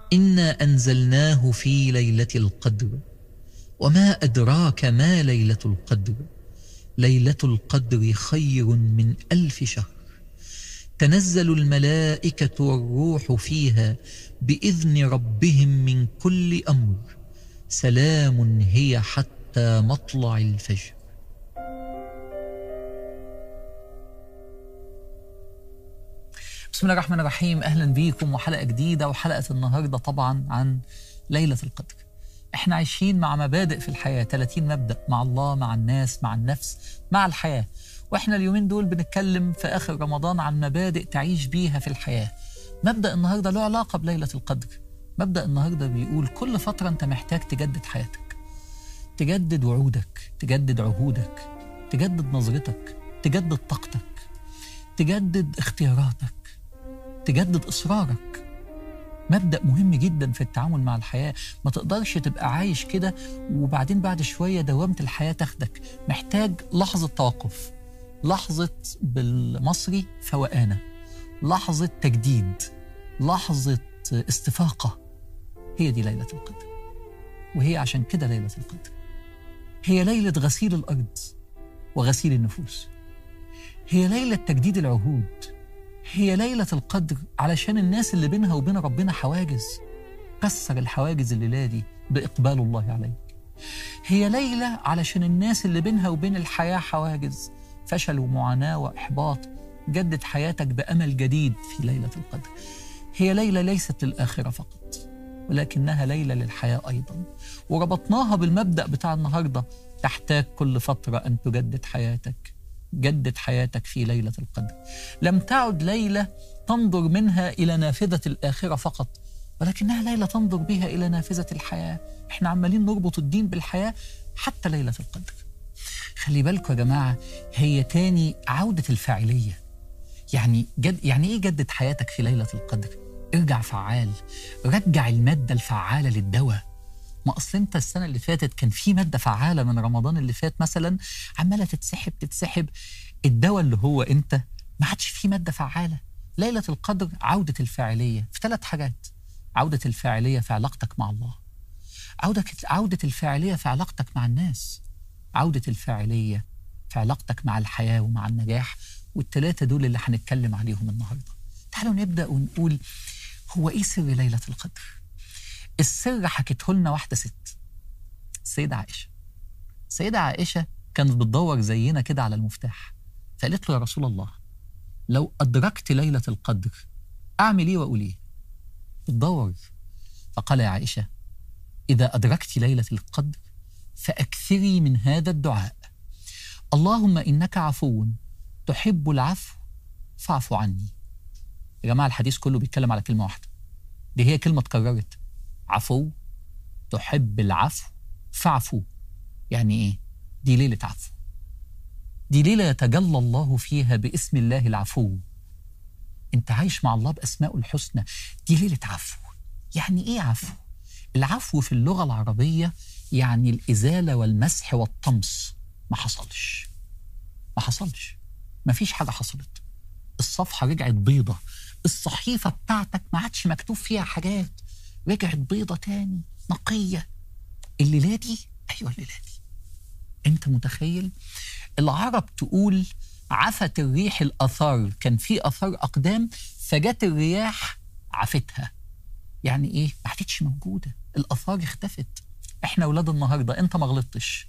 إنا أنزلناه في ليلة القدر وما أدراك ما ليلة القدر ليلة القدر خير من ألف شهر تنزل الملائكة والروح فيها بإذن ربهم من كل أمر سلام هي حتى مطلع الفجر بسم الله الرحمن الرحيم أهلا بيكم وحلقة جديدة وحلقة النهاردة طبعا عن ليلة القدر احنا عايشين مع مبادئ في الحياة 30 مبدأ مع الله مع الناس مع النفس مع الحياة واحنا اليومين دول بنتكلم في آخر رمضان عن مبادئ تعيش بيها في الحياة مبدأ النهاردة له علاقة بليلة القدر مبدأ النهاردة بيقول كل فترة انت محتاج تجدد حياتك تجدد وعودك تجدد عهودك تجدد نظرتك تجدد طاقتك تجدد اختياراتك تجدد إصرارك مبدأ مهم جدا في التعامل مع الحياة ما تقدرش تبقى عايش كده وبعدين بعد شوية دوامة الحياة تاخدك محتاج لحظة توقف لحظة بالمصري فوقانة لحظة تجديد لحظة استفاقة هي دي ليلة القدر وهي عشان كده ليلة القدر هي ليلة غسيل الأرض وغسيل النفوس هي ليلة تجديد العهود هي ليلة القدر علشان الناس اللي بينها وبين ربنا حواجز كسر الحواجز الليلة دي بإقبال الله عليك هي ليلة علشان الناس اللي بينها وبين الحياة حواجز فشل ومعاناة وإحباط جدد حياتك بأمل جديد في ليلة القدر هي ليلة ليست للآخرة فقط ولكنها ليلة للحياة أيضا وربطناها بالمبدأ بتاع النهاردة تحتاج كل فترة أن تجدد حياتك جدد حياتك في ليلة القدر لم تعد ليلة تنظر منها إلى نافذة الآخرة فقط ولكنها ليلة تنظر بها إلى نافذة الحياة احنا عمالين نربط الدين بالحياة حتى ليلة القدر خلي بالكم يا جماعة هي تاني عودة الفاعلية يعني جد يعني ايه جدد حياتك في ليلة القدر ارجع فعال رجع المادة الفعالة للدواء ما اصل انت السنه اللي فاتت كان في ماده فعاله من رمضان اللي فات مثلا عماله تتسحب تتسحب الدواء اللي هو انت ما عادش فيه ماده فعاله ليله القدر عوده الفاعليه في ثلاث حاجات عوده الفاعليه في علاقتك مع الله عوده عوده الفاعليه في علاقتك مع الناس عوده الفاعليه في علاقتك مع الحياه ومع النجاح والثلاثه دول اللي هنتكلم عليهم النهارده تعالوا نبدا ونقول هو ايه سر ليله القدر السر حكته لنا واحده ست السيده عائشه السيده عائشه كانت بتدور زينا كده على المفتاح فقالت له يا رسول الله لو ادركت ليله القدر اعمل ايه واقول ايه بتدور فقال يا عائشه اذا ادركت ليله القدر فاكثري من هذا الدعاء اللهم انك عفو تحب العفو فاعف عني يا جماعه الحديث كله بيتكلم على كلمه واحده دي هي كلمه اتكررت عفو تحب العفو فاعفو يعني ايه دي ليلة عفو دي ليلة يتجلى الله فيها باسم الله العفو انت عايش مع الله بأسماء الحسنى دي ليلة عفو يعني ايه عفو العفو في اللغة العربية يعني الإزالة والمسح والطمس ما حصلش ما حصلش ما فيش حاجة حصلت الصفحة رجعت بيضة الصحيفة بتاعتك ما عادش مكتوب فيها حاجات رجعت بيضة تاني نقية الليلة دي أيوة الليلة دي أنت متخيل العرب تقول عفت الريح الأثار كان في أثار أقدام فجت الرياح عفتها يعني إيه ما عادتش موجودة الأثار اختفت إحنا أولاد النهاردة أنت ما غلطتش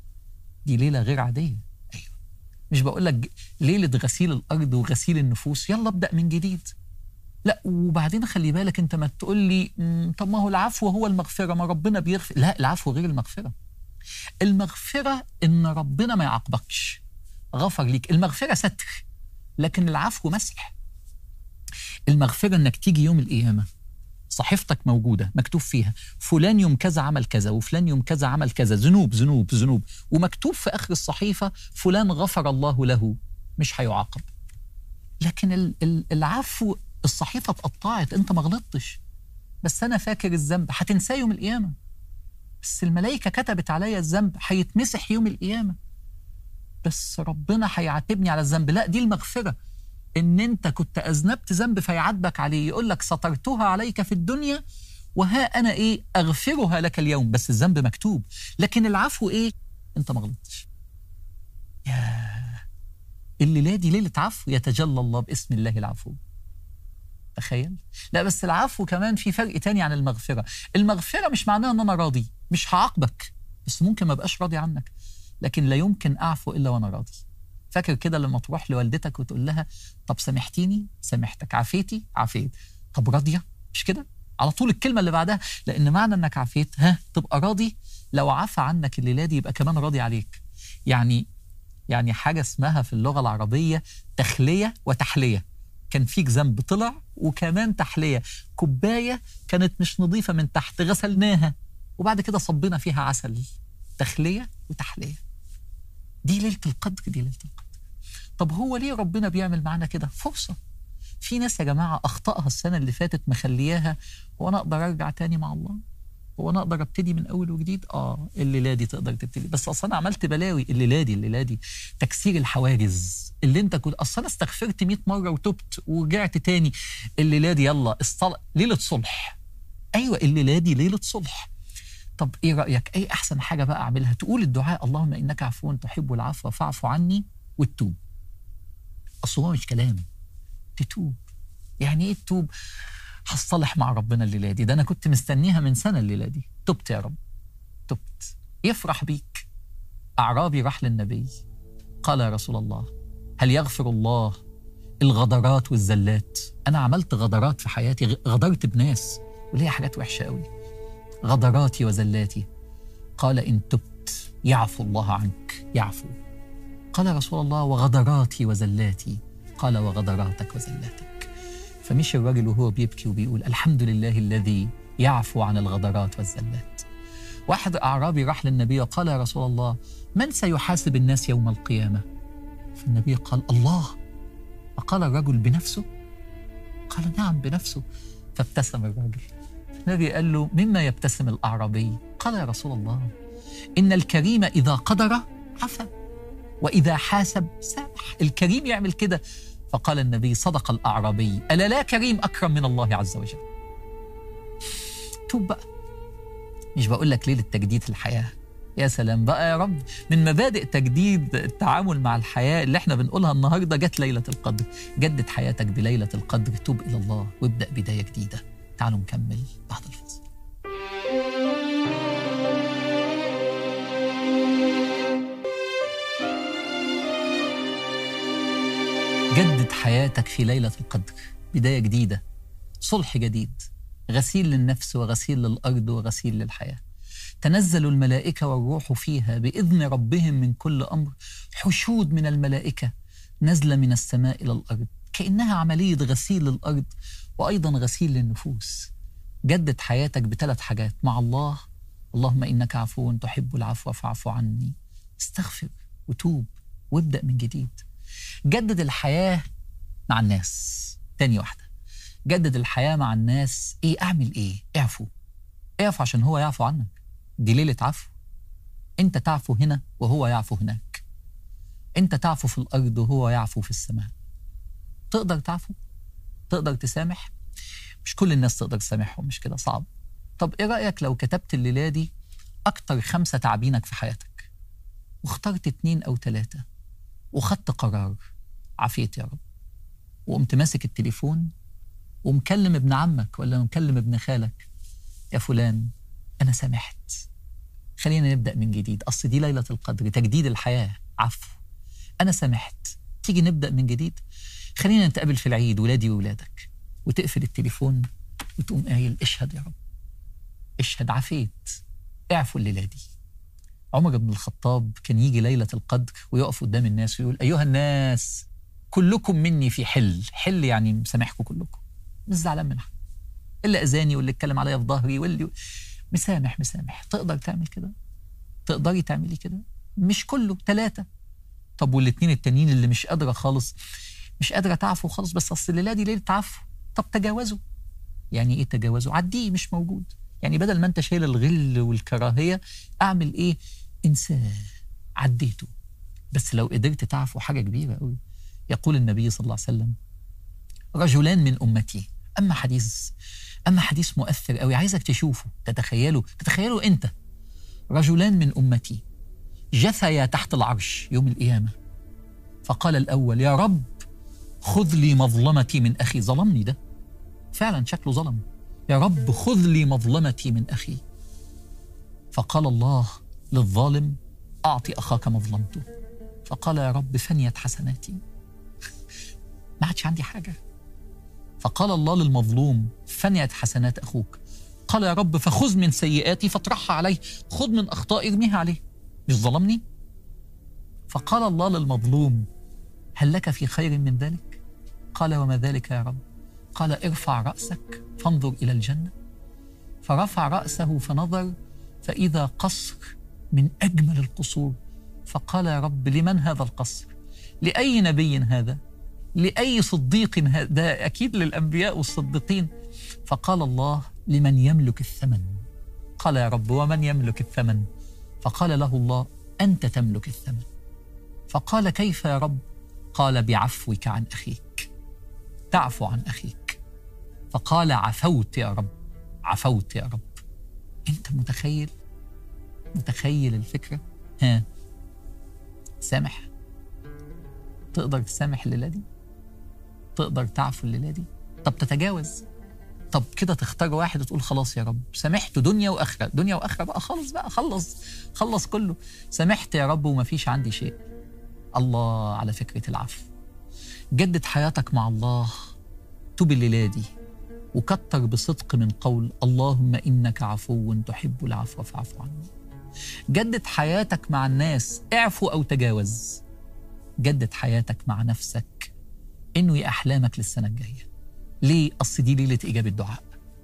دي ليلة غير عادية أيوة مش بقول لك ليلة غسيل الأرض وغسيل النفوس يلا ابدأ من جديد لا وبعدين خلي بالك انت ما تقول لي طب ما هو العفو هو المغفره ما ربنا بيغفر لا العفو غير المغفره المغفره ان ربنا ما يعاقبكش غفر ليك المغفره ستر لكن العفو مسح المغفره انك تيجي يوم القيامه صحيفتك موجوده مكتوب فيها فلان يوم كذا عمل كذا وفلان يوم كذا عمل كذا ذنوب ذنوب ذنوب ومكتوب في اخر الصحيفه فلان غفر الله له مش هيعاقب لكن العفو الصحيفة اتقطعت انت ما غلطتش بس انا فاكر الذنب هتنساه يوم القيامة بس الملائكة كتبت عليا الذنب هيتمسح يوم القيامة بس ربنا هيعاتبني على الذنب لا دي المغفرة ان انت كنت اذنبت ذنب فيعاتبك عليه يقول لك سترتها عليك في الدنيا وها انا ايه اغفرها لك اليوم بس الذنب مكتوب لكن العفو ايه انت ما غلطتش يا الليله دي ليله عفو يتجلى الله باسم الله العفو تخيل لا بس العفو كمان في فرق تاني عن المغفره المغفره مش معناها ان انا راضي مش هعاقبك بس ممكن ما بقاش راضي عنك لكن لا يمكن اعفو الا وانا راضي فاكر كده لما تروح لوالدتك وتقول لها طب سامحتيني سامحتك عافيتي عافيت طب راضيه مش كده على طول الكلمه اللي بعدها لان معنى انك عافيت ها تبقى راضي لو عفى عنك الليله دي يبقى كمان راضي عليك يعني يعني حاجه اسمها في اللغه العربيه تخليه وتحليه كان فيك ذنب طلع وكمان تحليه كوبايه كانت مش نظيفه من تحت غسلناها وبعد كده صبينا فيها عسل تخليه وتحليه دي ليله القدر دي ليله القدر طب هو ليه ربنا بيعمل معانا كده فرصه في ناس يا جماعه اخطائها السنه اللي فاتت مخلياها هو انا اقدر ارجع تاني مع الله هو انا اقدر ابتدي من اول وجديد اه الليله دي تقدر تبتدي بس اصل انا عملت بلاوي الليله دي الليله دي تكسير الحواجز اللي انت كنت اصل انا استغفرت 100 مره وتبت ورجعت تاني الليله دي يلا الصل... ليله صلح ايوه الليله دي ليله صلح طب ايه رايك ايه احسن حاجه بقى اعملها تقول الدعاء اللهم انك عفو تحب العفو فاعف عني وتتوب اصل هو مش كلام تتوب يعني ايه تتوب هصطلح مع ربنا الليله دي ده انا كنت مستنيها من سنه الليله دي تبت يا رب تبت يفرح بيك اعرابي راح للنبي قال يا رسول الله هل يغفر الله الغدرات والزلات انا عملت غدرات في حياتي غدرت بناس وليها حاجات وحشه قوي غدراتي وزلاتي قال ان تبت يعفو الله عنك يعفو قال يا رسول الله وغدراتي وزلاتي قال وغدراتك وزلاتك فمشي الراجل وهو بيبكي وبيقول الحمد لله الذي يعفو عن الغدرات والزلات واحد أعرابي راح للنبي وقال يا رسول الله من سيحاسب الناس يوم القيامة فالنبي قال الله فقال الرجل بنفسه قال نعم بنفسه فابتسم الرجل النبي قال له مما يبتسم الأعرابي قال يا رسول الله إن الكريم إذا قدر عفا وإذا حاسب سامح الكريم يعمل كده فقال النبي صدق الأعرابي ألا لا كريم أكرم من الله عز وجل توب بقى مش بقول لك ليلة تجديد الحياة يا سلام بقى يا رب من مبادئ تجديد التعامل مع الحياة اللي احنا بنقولها النهاردة جت ليلة القدر جدد حياتك بليلة القدر توب إلى الله وابدأ بداية جديدة تعالوا نكمل بعد الفاصل جدد حياتك في ليلة القدر بداية جديدة صلح جديد غسيل للنفس وغسيل للأرض وغسيل للحياة تنزل الملائكة والروح فيها بإذن ربهم من كل أمر حشود من الملائكة نزل من السماء إلى الأرض كأنها عملية غسيل للأرض وأيضا غسيل للنفوس جدد حياتك بثلاث حاجات مع الله اللهم إنك عفو تحب العفو فاعف عني استغفر وتوب وابدأ من جديد جدد الحياة مع الناس تاني واحدة جدد الحياة مع الناس ايه اعمل ايه اعفو اعفو عشان هو يعفو عنك دي ليلة عفو انت تعفو هنا وهو يعفو هناك انت تعفو في الارض وهو يعفو في السماء تقدر تعفو تقدر تسامح مش كل الناس تقدر تسامحهم مش كده صعب طب ايه رأيك لو كتبت الليلة دي اكتر خمسة تعبينك في حياتك واخترت اتنين او تلاتة وخدت قرار عافيت يا رب وقمت ماسك التليفون ومكلم ابن عمك ولا مكلم ابن خالك يا فلان أنا سامحت خلينا نبدأ من جديد أصل دي ليلة القدر تجديد الحياة عفو أنا سامحت تيجي نبدأ من جديد خلينا نتقابل في العيد ولادي وولادك وتقفل التليفون وتقوم قايل اشهد يا رب اشهد عافيت اعفوا الليلة دي عمر بن الخطاب كان يجي ليلة القدر ويقف قدام الناس ويقول أيها الناس كلكم مني في حل حل يعني مسامحكم كلكم مش زعلان من حد اللي أذاني واللي اتكلم عليا في ظهري واللي مسامح مسامح تقدر تعمل كده تقدري تعملي كده مش كله ثلاثة طب والاتنين التانيين اللي مش قادرة خالص مش قادرة تعفو خالص بس أصل الليلة دي ليلة عفو طب تجاوزوا يعني إيه تجاوزوا عديه مش موجود يعني بدل ما أنت شايل الغل والكراهية أعمل إيه انساه عديته بس لو قدرت تعفو حاجة كبيرة قوي يقول النبي صلى الله عليه وسلم رجلان من أمتي اما حديث اما حديث مؤثر قوي عايزك تشوفه تتخيله تتخيله انت رجلان من امتي جثيا تحت العرش يوم القيامه فقال الاول يا رب خذ لي مظلمتي من اخي ظلمني ده فعلا شكله ظلم يا رب خذ لي مظلمتي من اخي فقال الله للظالم اعطي اخاك مظلمته فقال يا رب فنيت حسناتي ما عادش عندي حاجه فقال الله للمظلوم فنيت حسنات اخوك قال يا رب فخذ من سيئاتي فاطرحها عليه خذ من اخطائي ارميها عليه مش ظلمني فقال الله للمظلوم هل لك في خير من ذلك قال وما ذلك يا رب قال ارفع راسك فانظر الى الجنه فرفع راسه فنظر فاذا قصر من اجمل القصور فقال يا رب لمن هذا القصر لاي نبي هذا لاي صديق هذا اكيد للانبياء والصديقين فقال الله لمن يملك الثمن قال يا رب ومن يملك الثمن فقال له الله انت تملك الثمن فقال كيف يا رب قال بعفوك عن اخيك تعفو عن اخيك فقال عفوت يا رب عفوت يا رب انت متخيل متخيل الفكره ها سامح تقدر تسامح الليله دي تقدر تعفو الليله دي طب تتجاوز طب كده تختار واحد وتقول خلاص يا رب سامحت دنيا واخره دنيا واخره بقى خلص بقى خلص خلص كله سامحت يا رب وما فيش عندي شيء الله على فكره العفو جدد حياتك مع الله توب الليله دي وكتر بصدق من قول اللهم انك عفو تحب العفو فاعف عني جدد حياتك مع الناس اعفو او تجاوز جدد حياتك مع نفسك انوي احلامك للسنه الجايه ليه اصل دي ليله اجابه الدعاء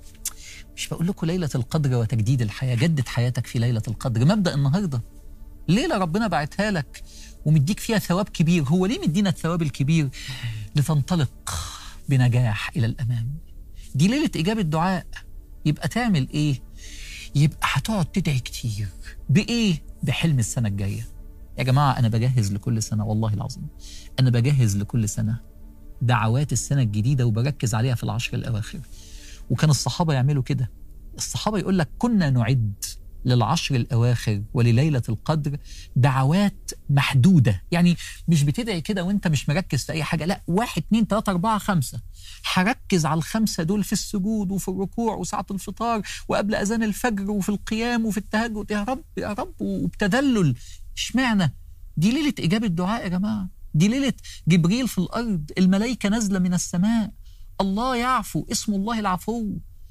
مش بقول لكم ليله القدر وتجديد الحياه جدد حياتك في ليله القدر مبدا النهارده ليله ربنا بعتها لك ومديك فيها ثواب كبير هو ليه مدينا الثواب الكبير لتنطلق بنجاح الى الامام دي ليله اجابه دعاء يبقى تعمل ايه يبقى هتقعد تدعي كتير بايه بحلم السنه الجايه يا جماعه انا بجهز لكل سنه والله العظيم انا بجهز لكل سنه دعوات السنه الجديده وبركز عليها في العشر الاواخر وكان الصحابه يعملوا كده الصحابه يقول لك كنا نعد للعشر الأواخر ولليلة القدر دعوات محدودة يعني مش بتدعي كده وانت مش مركز في أي حاجة لا واحد اتنين تلاتة أربعة خمسة هركز على الخمسة دول في السجود وفي الركوع وساعة الفطار وقبل أذان الفجر وفي القيام وفي التهجد يا رب يا رب وبتذلل اشمعنى دي ليلة إجابة دعاء يا جماعة دي ليلة جبريل في الأرض الملائكة نازلة من السماء الله يعفو اسم الله العفو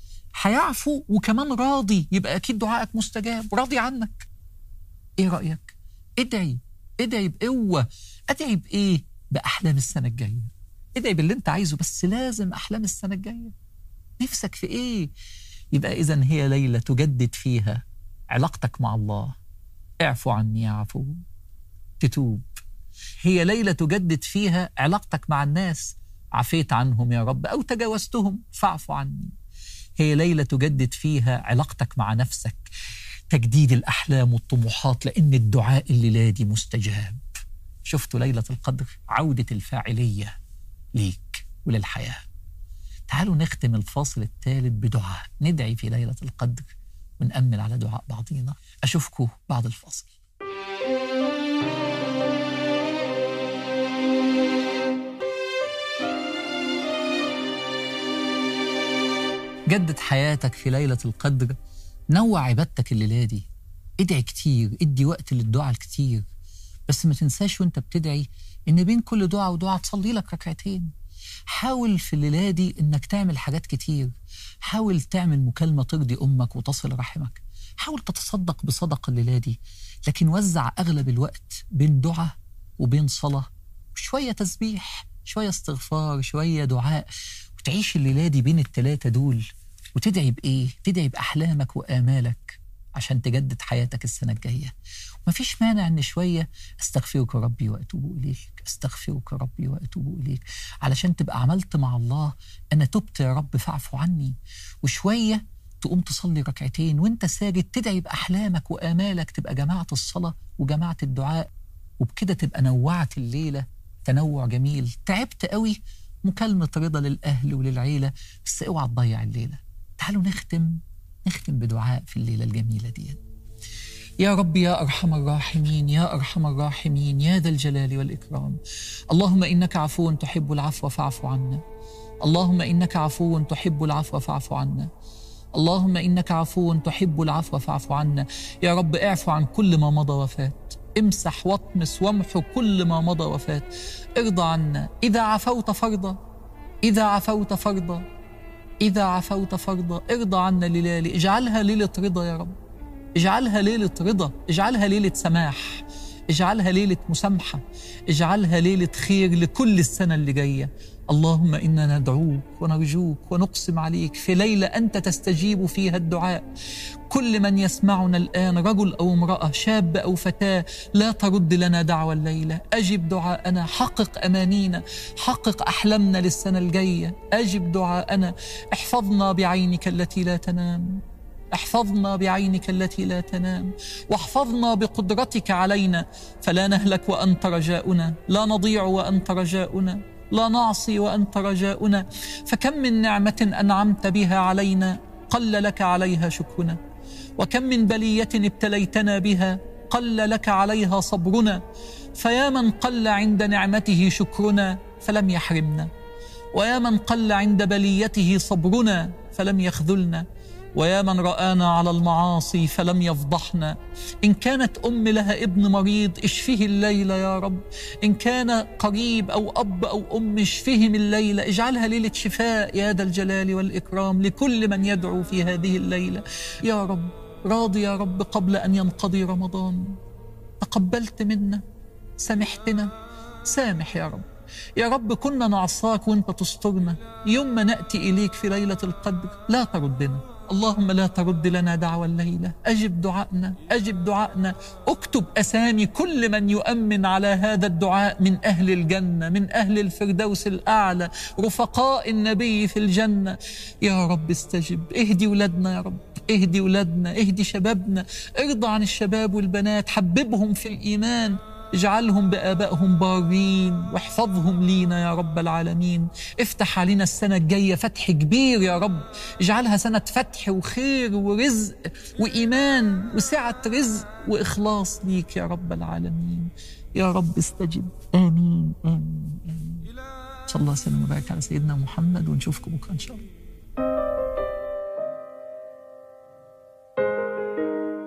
هيعفو وكمان راضي يبقى أكيد دعائك مستجاب راضي عنك إيه رأيك؟ ادعي ادعي بقوة ادعي بإيه؟ بأحلام السنة الجاية ادعي باللي أنت عايزه بس لازم أحلام السنة الجاية نفسك في إيه؟ يبقى إذا هي ليلة تجدد فيها علاقتك مع الله اعفو عني يا عفو تتوب هي ليلة تجدد فيها علاقتك مع الناس عفيت عنهم يا رب أو تجاوزتهم فاعفو عني هي ليلة تجدد فيها علاقتك مع نفسك تجديد الأحلام والطموحات لأن الدعاء الليلة دي مستجاب شفتوا ليلة القدر عودة الفاعلية ليك وللحياة تعالوا نختم الفاصل الثالث بدعاء ندعي في ليلة القدر ونأمل على دعاء بعضينا أشوفكم بعد الفاصل جدد حياتك في ليلة القدر نوع عبادتك الليلة دي ادعي كتير ادي وقت للدعاء الكتير بس ما تنساش وانت بتدعي ان بين كل دعاء ودعاء تصلي لك ركعتين حاول في الليلة دي انك تعمل حاجات كتير حاول تعمل مكالمة ترضي امك وتصل رحمك حاول تتصدق بصدقة الليلة دي لكن وزع اغلب الوقت بين دعاء وبين صلاة وشوية تسبيح شوية استغفار شوية دعاء وتعيش الليلة دي بين التلاتة دول وتدعي بإيه؟ تدعي بأحلامك وآمالك عشان تجدد حياتك السنة الجاية ومفيش مانع إن شوية أستغفرك ربي وأتوب إليك أستغفرك ربي وأتوب إليك علشان تبقى عملت مع الله أنا تبت يا رب فاعفو عني وشوية تقوم تصلي ركعتين وانت ساجد تدعي بأحلامك وآمالك تبقى جماعة الصلاة وجماعة الدعاء وبكده تبقى نوعت الليلة تنوع جميل تعبت قوي مكالمة رضا للأهل وللعيلة بس اوعى تضيع الليلة تعالوا نختم نختم بدعاء في الليلة الجميلة دي يا رب يا أرحم الراحمين يا أرحم الراحمين يا ذا الجلال والإكرام اللهم إنك عفو تحب العفو فاعف عنا اللهم إنك عفو تحب العفو فاعف عنا اللهم إنك عفو تحب العفو فاعف عنا يا رب اعفو عن كل ما مضى وفات امسح واطمس وامحو كل ما مضى وفات ارضى عنا إذا عفوت فرضا إذا عفوت فرضا إذا عفوت فرضا ارضى عنا ليلة اجعلها ليلة رضا يا رب اجعلها ليلة رضا اجعلها ليلة سماح اجعلها ليلة مسامحة اجعلها ليلة خير لكل السنة اللي جاية اللهم إنا ندعوك ونرجوك ونقسم عليك في ليلة أنت تستجيب فيها الدعاء كل من يسمعنا الآن رجل أو امرأة شاب أو فتاة لا ترد لنا دعوة الليلة أجب دعاءنا حقق أمانينا حقق أحلامنا للسنة الجاية أجب دعاءنا احفظنا بعينك التي لا تنام احفظنا بعينك التي لا تنام واحفظنا بقدرتك علينا فلا نهلك وانت رجاؤنا لا نضيع وانت رجاؤنا لا نعصي وانت رجاؤنا فكم من نعمه انعمت بها علينا قل لك عليها شكرنا وكم من بليه ابتليتنا بها قل لك عليها صبرنا فيا من قل عند نعمته شكرنا فلم يحرمنا ويا من قل عند بليته صبرنا فلم يخذلنا ويا من رآنا على المعاصي فلم يفضحنا إن كانت أم لها ابن مريض اشفه الليلة يا رب إن كان قريب أو أب أو أم اشفهم الليلة اجعلها ليلة شفاء يا ذا الجلال والإكرام لكل من يدعو في هذه الليلة يا رب راضي يا رب قبل أن ينقضي رمضان تقبلت منا سامحتنا سامح يا رب يا رب كنا نعصاك وانت تسترنا يوم ما نأتي إليك في ليلة القدر لا تردنا اللهم لا ترد لنا دعوى الليلة أجب دعائنا أجب دعائنا اكتب أسامي كل من يؤمن على هذا الدعاء من أهل الجنة من أهل الفردوس الأعلى رفقاء النبي في الجنة يا رب استجب اهدي ولادنا يا رب اهدي ولادنا اهدي شبابنا ارضى عن الشباب والبنات حببهم في الإيمان اجعلهم بآبائهم بارين واحفظهم لينا يا رب العالمين افتح علينا السنة الجاية فتح كبير يا رب اجعلها سنة فتح وخير ورزق وإيمان وسعة رزق وإخلاص ليك يا رب العالمين يا رب استجب آمين آمين آمين صلى الله وسلم وبارك على سيدنا محمد ونشوفكم بكرة إن شاء الله